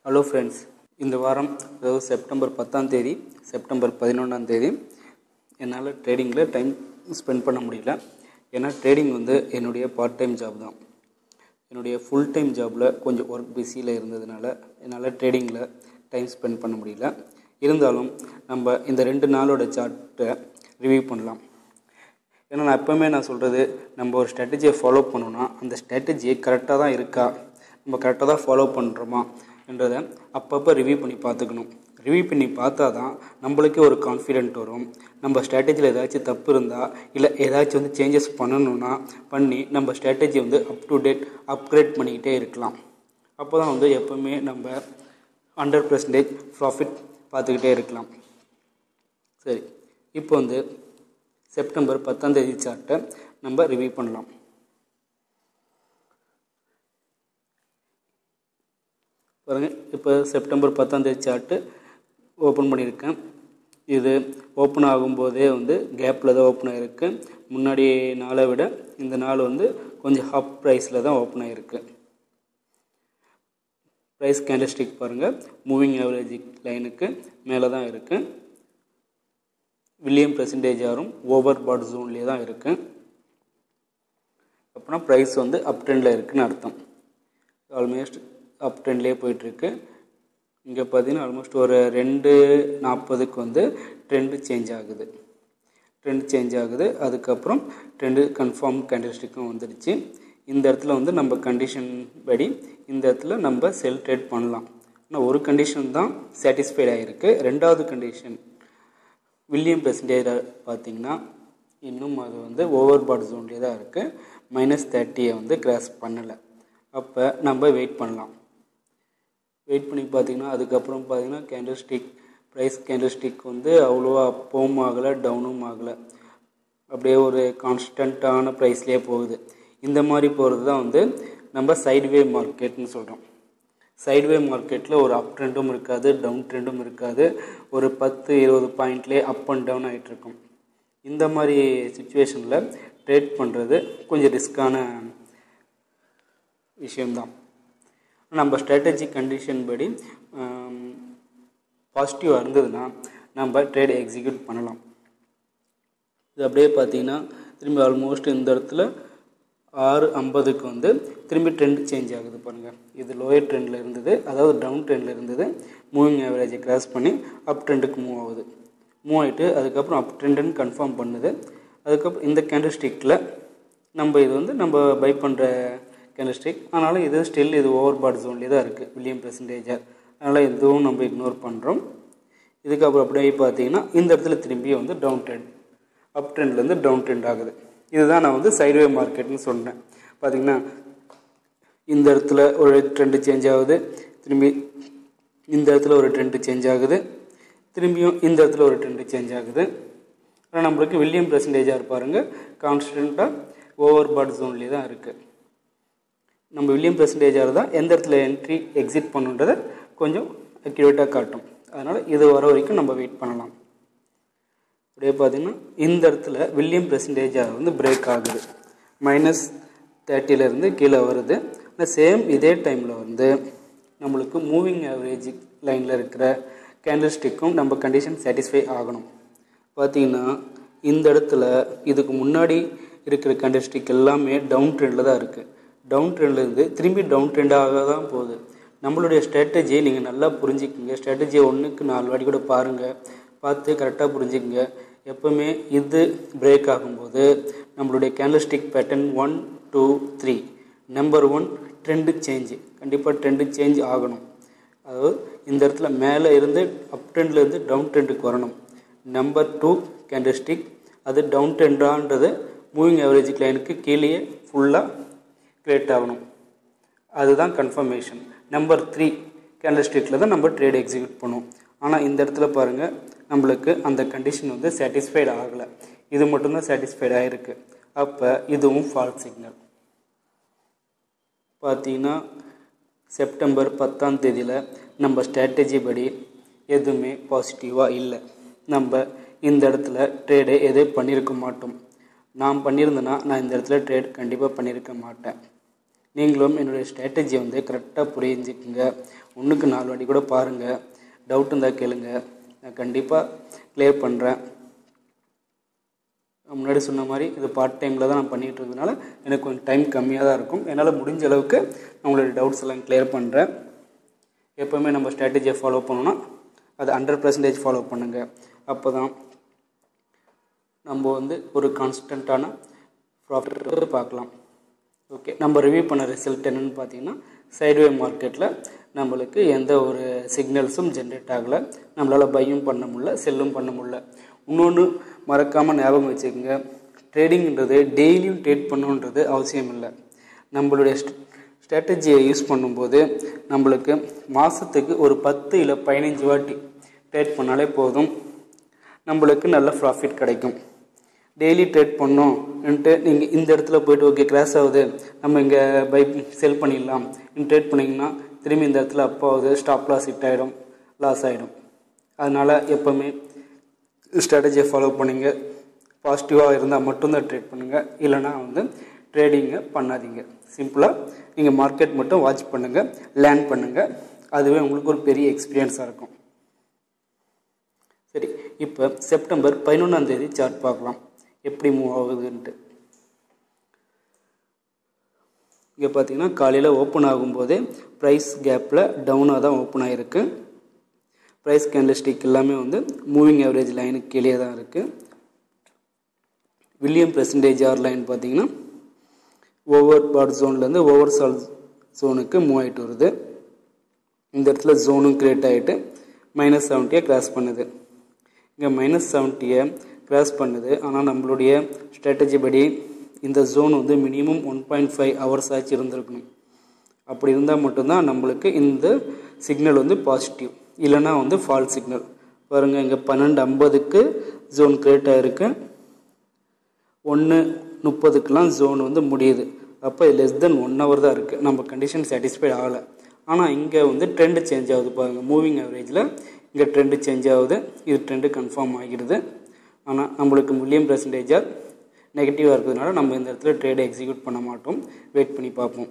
hello friends இந்த வாரம் அதாவது செப்டம்பர் பத்தாம் தேதி செப்டம்பர் பதினொன்றாம் தேதி என்னால் ட்ரேடிங்கில் டைம் ஸ்பெண்ட் பண்ண முடியல ஏன்னா ட்ரேடிங் வந்து என்னுடைய பார்ட் டைம் ஜாப் தான் என்னுடைய ஃபுல் டைம் ஜாபில் கொஞ்சம் ஒர்க் பிஸியில் இருந்ததுனால என்னால் ட்ரேடிங்கில் டைம் ஸ்பெண்ட் பண்ண முடியல இருந்தாலும் நம்ம இந்த ரெண்டு நாளோட சார்ட்டை ரிவ்யூ பண்ணலாம் ஏன்னா நான் எப்போவுமே நான் சொல்கிறது நம்ம ஒரு ஸ்ட்ராட்டஜியை ஃபாலோ பண்ணோன்னா அந்த ஸ்ட்ராட்டஜி கரெக்டாக தான் இருக்கா நம்ம கரெக்டாக தான் ஃபாலோ பண்ணுறோமா என்றதை அப்பப்போ ரிவ்யூ பண்ணி பார்த்துக்கணும் ரிவ்யூ பண்ணி பார்த்தா தான் நம்மளுக்கே ஒரு கான்ஃபிடென்ட் வரும் நம்ம ஸ்ட்ராட்டஜியில் ஏதாச்சும் தப்பு இருந்தால் இல்லை ஏதாச்சும் வந்து சேஞ்சஸ் பண்ணணும்னா பண்ணி நம்ம ஸ்ட்ராட்டஜி வந்து அப் டு டேட் அப்கிரேட் பண்ணிக்கிட்டே இருக்கலாம் அப்போ தான் வந்து எப்போவுமே நம்ம ஹண்ட்ரட் பர்சன்டேஜ் ப்ராஃபிட் பார்த்துக்கிட்டே இருக்கலாம் சரி இப்போ வந்து செப்டம்பர் பத்தாம் தேதி சார்ட்டை நம்ம ரிவ்யூ பண்ணலாம் பாருங்கள் இப்போ செப்டம்பர் பத்தாம் தேதி சார்ட்டு ஓப்பன் பண்ணியிருக்கேன் இது ஓப்பன் ஆகும்போதே வந்து கேப்பில் தான் ஓப்பன் ஆகிருக்கு முன்னாடி நாளை விட இந்த நாள் வந்து கொஞ்சம் ஹப் ப்ரைஸில் தான் ஓப்பன் ஆகிருக்கு ப்ரைஸ் கேண்டல்ஸ்டிக் பாருங்கள் மூவிங் ஆவரேஜ் லைனுக்கு மேலே தான் இருக்குது வில்லியம் பெர்சன்டேஜ் ஆரும் ஓவர் பாட் ஜோன்லேயே தான் இருக்குது அப்படின்னா ப்ரைஸ் வந்து அப் ட்ரெண்டில் இருக்குதுன்னு அர்த்தம் ஆல்மோஸ்ட் அப் ட்ரெண்ட்லேயே போயிட்டுருக்கு இங்கே பார்த்தீங்கன்னா ஆல்மோஸ்ட் ஒரு ரெண்டு நாற்பதுக்கு வந்து ட்ரெண்டு சேஞ்ச் ஆகுது ட்ரெண்ட் சேஞ்ச் ஆகுது அதுக்கப்புறம் ட்ரெண்டு கன்ஃபார்ம் கேண்டல்ஸ்டிக்கும் வந்துடுச்சு இந்த இடத்துல வந்து நம்ம கண்டிஷன் படி இந்த இடத்துல நம்ம செல் ட்ரேட் பண்ணலாம் ஆனால் ஒரு கண்டிஷன் தான் சாட்டிஸ்ஃபைட் ஆகிருக்கு ரெண்டாவது கண்டிஷன் வில்லியம் பெர்சன்டேஜ் பார்த்திங்கன்னா இன்னும் அது வந்து ஓவர் பாட் ஜோன்லேயே தான் இருக்குது மைனஸ் தேர்ட்டியை வந்து கிராஸ் பண்ணலை அப்போ நம்ம வெயிட் பண்ணலாம் வெயிட் பண்ணி பார்த்திங்கன்னா அதுக்கப்புறம் பார்த்திங்கன்னா candlestick price candlestick வந்து அவ்வளோவா அப்பவும் ஆகலை டவுனும் ஆகலை அப்படியே ஒரு கான்ஸ்டண்ட்டான ப்ரைஸ்லேயே போகுது இந்த மாதிரி போகிறது தான் வந்து நம்ம சைட்வே மார்க்கெட்னு சொல்கிறோம் சைட்வே மார்க்கெட்டில் ஒரு அப் ட்ரெண்டும் இருக்காது டவுன் ட்ரெண்டும் இருக்காது ஒரு பத்து இருபது பாயிண்ட்லேயே அப் அண்ட் டவுன் ஆகிட்டுருக்கும் இந்த மாதிரி சுச்சுவேஷனில் ட்ரேட் பண்ணுறது கொஞ்சம் ரிஸ்க்கான விஷயம்தான் நம்ம ஸ்ட்ராட்டஜி கண்டிஷன் படி பாசிட்டிவாக இருந்ததுன்னா நம்ம ட்ரேட் எக்ஸிக்யூட் பண்ணலாம் இது அப்படியே பார்த்தீங்கன்னா திரும்பி ஆல்மோஸ்ட் இந்த இடத்துல ஆறு ஐம்பதுக்கு வந்து திரும்பி ட்ரெண்ட் சேஞ்ச் ஆகுது பாருங்கள் இது லோயர் ட்ரெண்டில் இருந்தது அதாவது டவுன் ட்ரெண்டில் இருந்தது மூவிங் ஆவரேஜை கிராஸ் பண்ணி அப் ட்ரெண்டுக்கு மூவ் ஆகுது மூவ் ஆகிட்டு அதுக்கப்புறம் அப் ட்ரெண்டுன்னு கன்ஃபார்ம் பண்ணுது அதுக்கப்புறம் இந்த கேண்டில் ஸ்டிக்கில் நம்ம இது வந்து நம்ம பை பண்ணுற கேண்டில்ஸ்டிக் ஆனாலும் இது ஸ்டில் இது ஓவர் பாட் ஜோன்லேயே தான் இருக்குது வில்லியம் பெர்சன்டேஜர் அதனால் இதுவும் நம்ம இக்னோர் பண்ணுறோம் இதுக்கப்புறம் அப்படியே பார்த்தீங்கன்னா இந்த இடத்துல திரும்பி வந்து டவுன் ட்ரெண்ட் அப் ட்ரெண்ட்லேருந்து டவுன் ட்ரெண்ட் ஆகுது இதுதான் நான் வந்து சைட்வே மார்க்கெட்னு சொன்னேன் பார்த்திங்கன்னா இந்த இடத்துல ஒரு ட்ரெண்டு சேஞ்ச் ஆகுது திரும்பி இந்த இடத்துல ஒரு ட்ரெண்டு சேஞ்ச் ஆகுது திரும்பியும் இந்த இடத்துல ஒரு ட்ரெண்டு சேஞ்ச் ஆகுது ஆனால் நம்மளுக்கு வில்லியம் பெர்சன்டேஜாக இருப்பாருங்க கான்ஸ்டண்ட்டாக ஓவர் பாட் ஜோன்லேயே தான் இருக்குது நம்ம வில்லியம் பெர்சன்டேஜாக தான் எந்த இடத்துல என்ட்ரி எக்ஸிட் பண்ணுன்றதை கொஞ்சம் அக்யூரேட்டாக காட்டும் அதனால் இது வர வரைக்கும் நம்ம வெயிட் பண்ணலாம் அப்படியே பார்த்திங்கன்னா இந்த இடத்துல வில்லியம் பெர்சன்டேஜாக வந்து பிரேக் ஆகுது மைனஸ் தேர்ட்டிலேருந்து கீழே வருது ஆனால் சேம் இதே டைமில் வந்து நம்மளுக்கு மூவிங் ஆவரேஜ் லைனில் இருக்கிற கேண்டில் ஸ்டிக்கும் நம்ம கண்டிஷன் சாட்டிஸ்ஃபை ஆகணும் பார்த்திங்கன்னா இந்த இடத்துல இதுக்கு முன்னாடி இருக்கிற கேண்டில் ஸ்டிக் எல்லாமே டவுன் ட்ரெண்டில் தான் இருக்குது டவுன் ட்ரெண்ட்லேருந்து திரும்பி டவுன் ட்ரெண்டாக தான் போகுது நம்மளுடைய ஸ்ட்ராட்டஜியை நீங்கள் நல்லா புரிஞ்சுக்கிங்க ஸ்ட்ராட்டஜியை ஒன்றுக்கு நாலு வாட்டி கூட பாருங்கள் பார்த்து கரெக்டாக புரிஞ்சுக்கங்க எப்போவுமே இது பிரேக் ஆகும்போது நம்மளுடைய candlestick pattern one two three number one trend change கண்டிப்பாக ட்ரெண்டு சேஞ்ச் ஆகணும் அதாவது இந்த இடத்துல மேலே இருந்து அப் ட்ரெண்ட்லேருந்து டவுன் ட்ரெண்டுக்கு வரணும் நம்பர் டூ கேண்டில் ஸ்டிக் அது டவுன் ட்ரெண்டான்றது மூவிங் ஆவரேஜ் லைனுக்கு கீழே ஃபுல்லாக கிரியேட் ஆகணும் அதுதான் கன்ஃபர்மேஷன் நம்பர் த்ரீ கேண்டில் ஸ்டிக்கில் தான் நம்ம ட்ரேட் எக்ஸிக்யூட் பண்ணுவோம் ஆனால் இந்த இடத்துல பாருங்கள் நம்மளுக்கு அந்த கண்டிஷன் வந்து சாட்டிஸ்ஃபைடு ஆகலை இது மட்டும்தான் சாட்டிஸ்ஃபைட் ஆகிருக்கு அப்போ இதுவும் ஃபால்ஸ் சிக்னல் பார்த்தீங்கன்னா செப்டம்பர் பத்தாம் தேதியில் நம்ம ஸ்ட்ராட்டஜி படி எதுவுமே பாசிட்டிவாக இல்லை நம்ம இந்த இடத்துல ட்ரேடே எதுவும் பண்ணியிருக்க மாட்டோம் நான் பண்ணியிருந்தேன்னா நான் இந்த இடத்துல ட்ரேட் கண்டிப்பாக பண்ணியிருக்க மாட்டேன் நீங்களும் என்னுடைய ஸ்ட்ராட்டஜியை வந்து கரெக்டாக புரிஞ்சுக்குங்க ஒன்றுக்கு நாலு வாட்டி கூட பாருங்கள் டவுட் இருந்தால் கேளுங்க நான் கண்டிப்பாக கிளியர் பண்ணுறேன் முன்னாடி சொன்ன மாதிரி இது பார்ட் டைமில் தான் நான் பண்ணிகிட்டு இருக்கிறதுனால எனக்கு கொஞ்சம் டைம் கம்மியாக தான் இருக்கும் என்னால் முடிஞ்ச அளவுக்கு நான் உங்களுடைய டவுட்ஸ் எல்லாம் கிளியர் பண்ணுறேன் எப்போவுமே நம்ம ஸ்ட்ராட்டஜியை ஃபாலோ பண்ணோன்னா அது ஹண்ட்ரட் பர்சன்டேஜ் ஃபாலோ பண்ணுங்கள் அப்போ தான் நம்ம வந்து ஒரு கான்ஸ்டண்ட்டான ப்ராஃபிட் பார்க்கலாம் ஓகே நம்ம ரிவ்யூ பண்ண ரிசல்ட் என்னென்னு பார்த்தீங்கன்னா சைட்வே மார்க்கெட்டில் நம்மளுக்கு எந்த ஒரு சிக்னல்ஸும் ஜென்ரேட் ஆகலை நம்மளால் பையும் பண்ண முடியல செல்லும் பண்ண முடியல இன்னொன்று மறக்காமல் ஞாபகம் வச்சுக்கோங்க ட்ரேடிங்கிறது டெய்லியும் ட்ரேட் பண்ணணுன்றது அவசியம் இல்லை நம்மளுடைய ஸ்ட்ராட்டஜியை யூஸ் பண்ணும்போது நம்மளுக்கு மாதத்துக்கு ஒரு பத்து இல்லை பதினஞ்சு வாட்டி ட்ரேட் பண்ணாலே போதும் நம்மளுக்கு நல்ல ப்ராஃபிட் கிடைக்கும் டெய்லி ட்ரேட் பண்ணோம்ன்ட்டு நீங்கள் இந்த இடத்துல போயிட்டு ஓகே கிராஷ் ஆகுது நம்ம இங்கே பை செல் பண்ணிடலாம் ட்ரேட் பண்ணிங்கன்னா திரும்பி இந்த இடத்துல அப்போ ஆகுது ஸ்டாப் லாஸ் ஹிட் ஆகிடும் லாஸ் ஆகிடும் அதனால் எப்போவுமே ஸ்ட்ராட்டஜியை ஃபாலோ பண்ணுங்க பாசிட்டிவாக இருந்தால் மட்டும்தான் ட்ரேட் பண்ணுங்கள் இல்லைனா வந்து ட்ரேடிங்கை பண்ணாதீங்க சிம்பிளாக நீங்கள் மார்க்கெட் மட்டும் வாட்ச் பண்ணுங்கள் லேர்ன் பண்ணுங்கள் அதுவே உங்களுக்கு ஒரு பெரிய எக்ஸ்பீரியன்ஸாக இருக்கும் சரி இப்போ செப்டம்பர் பதினொன்றாம் தேதி சார்ட் பார்க்கலாம் எப்படி மூவ் ஆகுதுன்ட்டு இங்கே பார்த்தீங்கன்னா காலையில் ஓப்பன் ஆகும்போதே ப்ரைஸ் கேப்பில் டவுனாக தான் ஓப்பன் ஆகிருக்கு ப்ரைஸ் கேண்டல்ஸ்டிக் எல்லாமே வந்து மூவிங் ஆவரேஜ் லைனுக்கு கீழே தான் இருக்குது வில்லியம் பெர்சன்டேஜ் ஆர் லைன் பார்த்தீங்கன்னா ஓவர் பாட் ஜோன்லேருந்து ஓவர் சால் ஜோனுக்கு மூவ் ஆகிட்டு வருது இந்த இடத்துல ஜோனும் கிரியேட் ஆகிட்டு மைனஸ் செவன்ட்டியை கிராஸ் பண்ணுது இங்கே மைனஸ் செவன்ட்டியை கிராஸ் பண்ணுது ஆனால் நம்மளுடைய ஸ்ட்ராட்டஜி படி இந்த ஜோன் வந்து minimum one point five hours ஆச்சு இருந்திருக்கணும் அப்படி இருந்தால் மட்டும்தான் நம்மளுக்கு இந்த சிக்னல் வந்து பாசிட்டிவ் இல்லைனா வந்து ஃபால் சிக்னல் பாருங்கள் இங்கே பன்னெண்டு ஐம்பதுக்கு ஜோன் கிரியேட் ஆகிருக்கு ஒன்று முப்பதுக்கெலாம் ஜோன் வந்து முடியுது அப்போ லெஸ் தென் ஒன் ஹவர் தான் இருக்குது நம்ம கண்டிஷன் சாட்டிஸ்ஃபைட் ஆகலை ஆனால் இங்கே வந்து ட்ரெண்டு சேஞ்ச் ஆகுது பாருங்கள் மூவிங் ஆவரேஜில் இங்கே ட்ரெண்டு சேஞ்ச் ஆகுது இது ட்ரெண்டு கன்ஃபார்ம் ஆகிடுது ஆனால் நம்மளுக்கு மில்லியன் பர்சன்டேஜாக நெகட்டிவாக இருக்கிறதுனால நம்ம இந்த இடத்துல ட்ரேடை எக்ஸிக்யூட் பண்ண மாட்டோம் வெயிட் பண்ணி பார்ப்போம்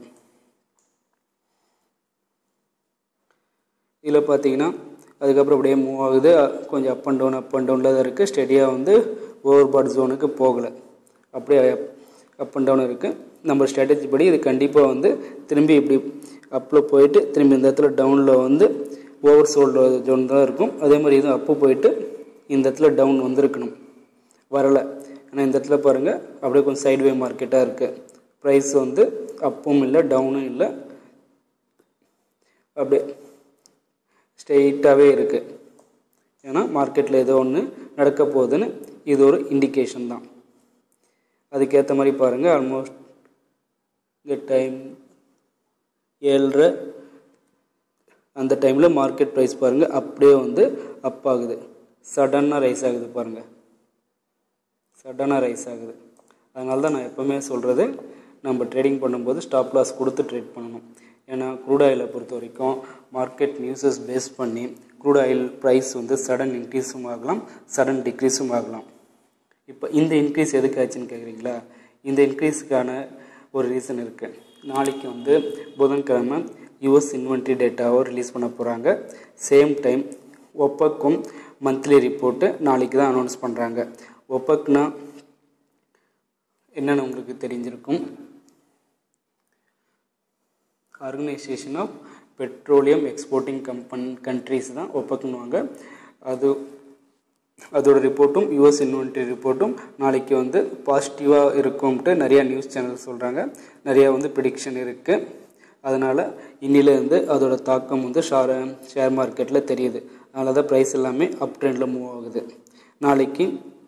இதில் பார்த்தீங்கன்னா அதுக்கப்புறம் அப்படியே மூவ் ஆகுது கொஞ்சம் up and down up and டவுனில் தான் இருக்குது ஸ்டெடியாக வந்து ஓவர் பாட் ஜோனுக்கு போகலை அப்படியே அப் அண்ட் டவுன் இருக்குது நம்ம ஸ்ட்ராட்டஜி படி இது கண்டிப்பாக வந்து திரும்பி இப்படி அப்பில் போயிட்டு திரும்பி இந்த இடத்துல டவுனில் வந்து ஓவர் சோல்டு ஜோன் தான் இருக்கும் அதே மாதிரி இதுவும் அப்பு போயிட்டு இந்த இடத்துல டவுன் வந்திருக்கணும் வரலை ஆனால் இந்த இடத்துல பாருங்கள் அப்படியே கொஞ்சம் சைட்வே மார்க்கெட்டாக இருக்குது ப்ரைஸ் வந்து அப்பும் இல்லை டவுனும் இல்லை அப்படியே ஸ்ட்ரெயிட்டாகவே இருக்குது ஏன்னா மார்க்கெட்டில் ஏதோ ஒன்று நடக்க போகுதுன்னு இது ஒரு இண்டிகேஷன் தான் அதுக்கேற்ற மாதிரி பாருங்கள் ஆல்மோஸ்ட் இங்கே டைம் ஏழ்ரை அந்த டைமில் மார்க்கெட் ப்ரைஸ் பாருங்கள் அப்படியே வந்து அப் ஆகுது சடனாக ரைஸ் ஆகுது பாருங்கள் சடனாக ரைஸ் ஆகுது அதனால தான் நான் எப்போவுமே சொல்கிறது நம்ம ட்ரேடிங் பண்ணும்போது ஸ்டாப் லாஸ் கொடுத்து ட்ரேட் பண்ணணும் ஏன்னா க்ரூட் ஆயிலை பொறுத்த வரைக்கும் மார்க்கெட் நியூஸஸ் பேஸ் பண்ணி க்ரூட் ஆயில் ப்ரைஸ் வந்து சடன் இன்க்ரீஸும் ஆகலாம் சடன் டிக்ரீஸும் ஆகலாம் இப்போ இந்த இன்க்ரீஸ் எதுக்கு ஆச்சுன்னு கேட்குறீங்களா இந்த இன்க்ரீஸுக்கான ஒரு ரீசன் இருக்குது நாளைக்கு வந்து புதன்கிழமை யூஎஸ் இன்வென்ட்ரி டேட்டாவை ரிலீஸ் பண்ண போகிறாங்க சேம் டைம் ஒப்பக்கும் மந்த்லி ரிப்போர்ட்டு நாளைக்கு தான் அனௌன்ஸ் பண்ணுறாங்க ஒப்பக்னா என்னென்னு உங்களுக்கு தெரிஞ்சிருக்கும் ஆர்கனைசேஷன் ஆஃப் பெட்ரோலியம் எக்ஸ்போர்ட்டிங் கம்பன் கண்ட்ரிஸ் தான் ஒப்பக்குன்னுவாங்க அது அதோட ரிப்போர்ட்டும் யூஎஸ் இன்வென்ட்ரி ரிப்போர்ட்டும் நாளைக்கு வந்து பாசிட்டிவாக இருக்கும்ட்டு நிறையா நியூஸ் சேனல் சொல்கிறாங்க நிறையா வந்து ப்ரிடிக்ஷன் இருக்குது அதனால் இன்னிலேருந்து அதோட தாக்கம் வந்து ஷார் ஷேர் மார்க்கெட்டில் தெரியுது அதனால தான் ப்ரைஸ் எல்லாமே அப் ட்ரெண்டில் மூவ் ஆகுது நாளைக்கு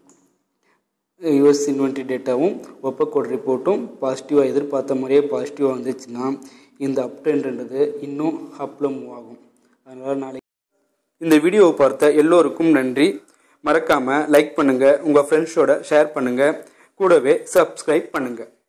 யூஎஸ் இன்வென்ட்ரி டேட்டாவும் ஒப்பக்கோட் ரிப்போர்ட்டும் பாசிட்டிவாக எதிர்பார்த்த மாதிரியே பாசிட்டிவாக வந்துச்சுன்னா இந்த அப் ட்ரெண்டுன்றது இன்னும் அப்பில் மூவ் ஆகும் அதனால் நாளைக்கு இந்த வீடியோவை பார்த்த எல்லோருக்கும் நன்றி மறக்காமல் லைக் பண்ணுங்கள் உங்கள் ஃப்ரெண்ட்ஸோட ஷேர் பண்ணுங்கள் கூடவே சப்ஸ்கிரைப் பண்ணுங்கள்